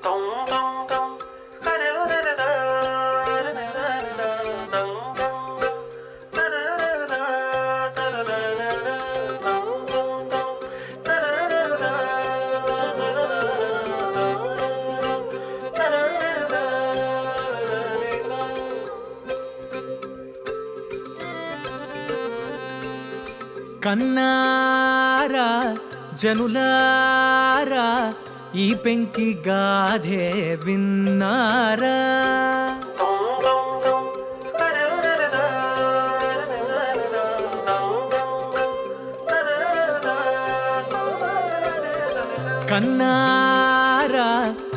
కన్నారా జనులారా ఈ పెంకి గాధే విన్నారా కన్నారా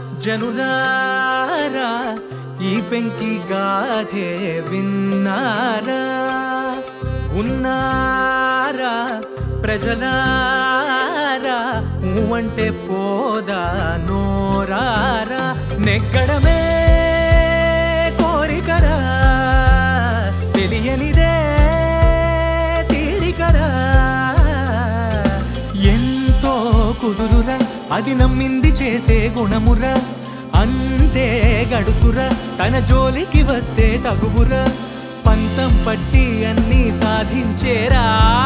జనులారా ఈ పెంకి గాధే విన్నారా ఉన్నారా ప్రజలారా అంటే పోదా నోరారా నెగ్గడమే కోరికరా తెలియనిదే తీరికరా ఎంతో కుదురురా అది నమ్మింది చేసే గుణమురా అంతే గడుసురా తన జోలికి వస్తే తగువురా పంతం పట్టి అన్నీ సాధించేరా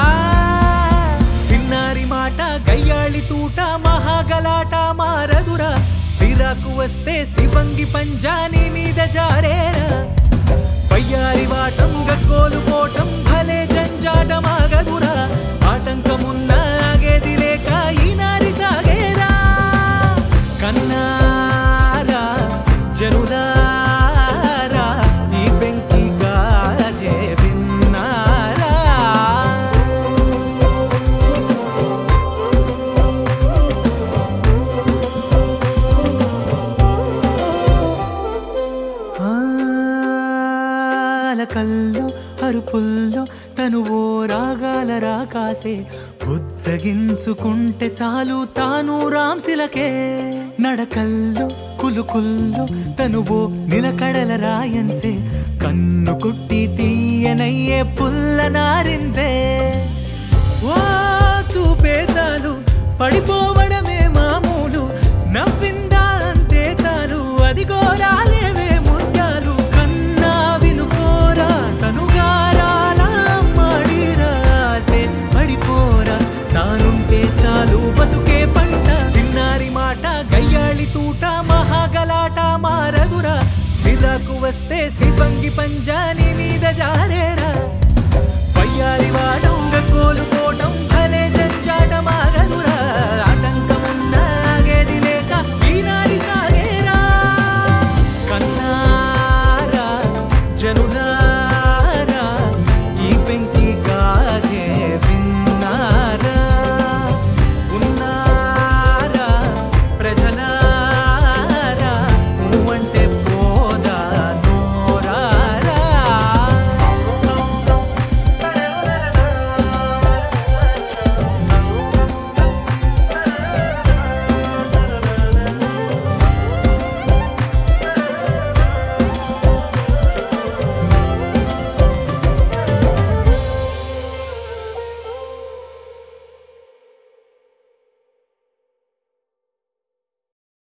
సిన్నారి మాట గయ్యాళి తూట మహాగలాట మారదురా సిరాకు వస్తే శివంగి పంజాని మీద జారేరా వయ్యారి వాటం గగ్గోలు పోటం భలే జంజాటమాగదురా ఆటంకమున్న ఆగేది లేక ఈనారి సాగేరా కన్నారా జనులారా ఈ పెంకి గాదే విన్నారా కల్లో అరుపుల్లో తను ఓ రాగాల రాకాసే బుజ్జగించుకుంటే చాలు తాను రాంశిలకే నడకల్లో కులుకుల్లో తను ఓ నిలకడల రాయంచే కన్ను కుట్టి తీయనయ్యే పుల్ల నారించే ఓ చూపేతాలు పడిపోవడమే మామూలు నవ్విందా అంతే తాను అది గోరాలేవే ముత్యాలు కన్నా వినుకోరా తనుగారాలా మాడిరాసే పడిపోరా నానుంటే చాలు బతుకే పంట చిన్నారి మాట గయ్యాళి తూట మహాగలాట మారదురా సిరాకు వస్తే సిబంగి పంజాని మీద జారేరా వయ్యారి వాడంగ కోలు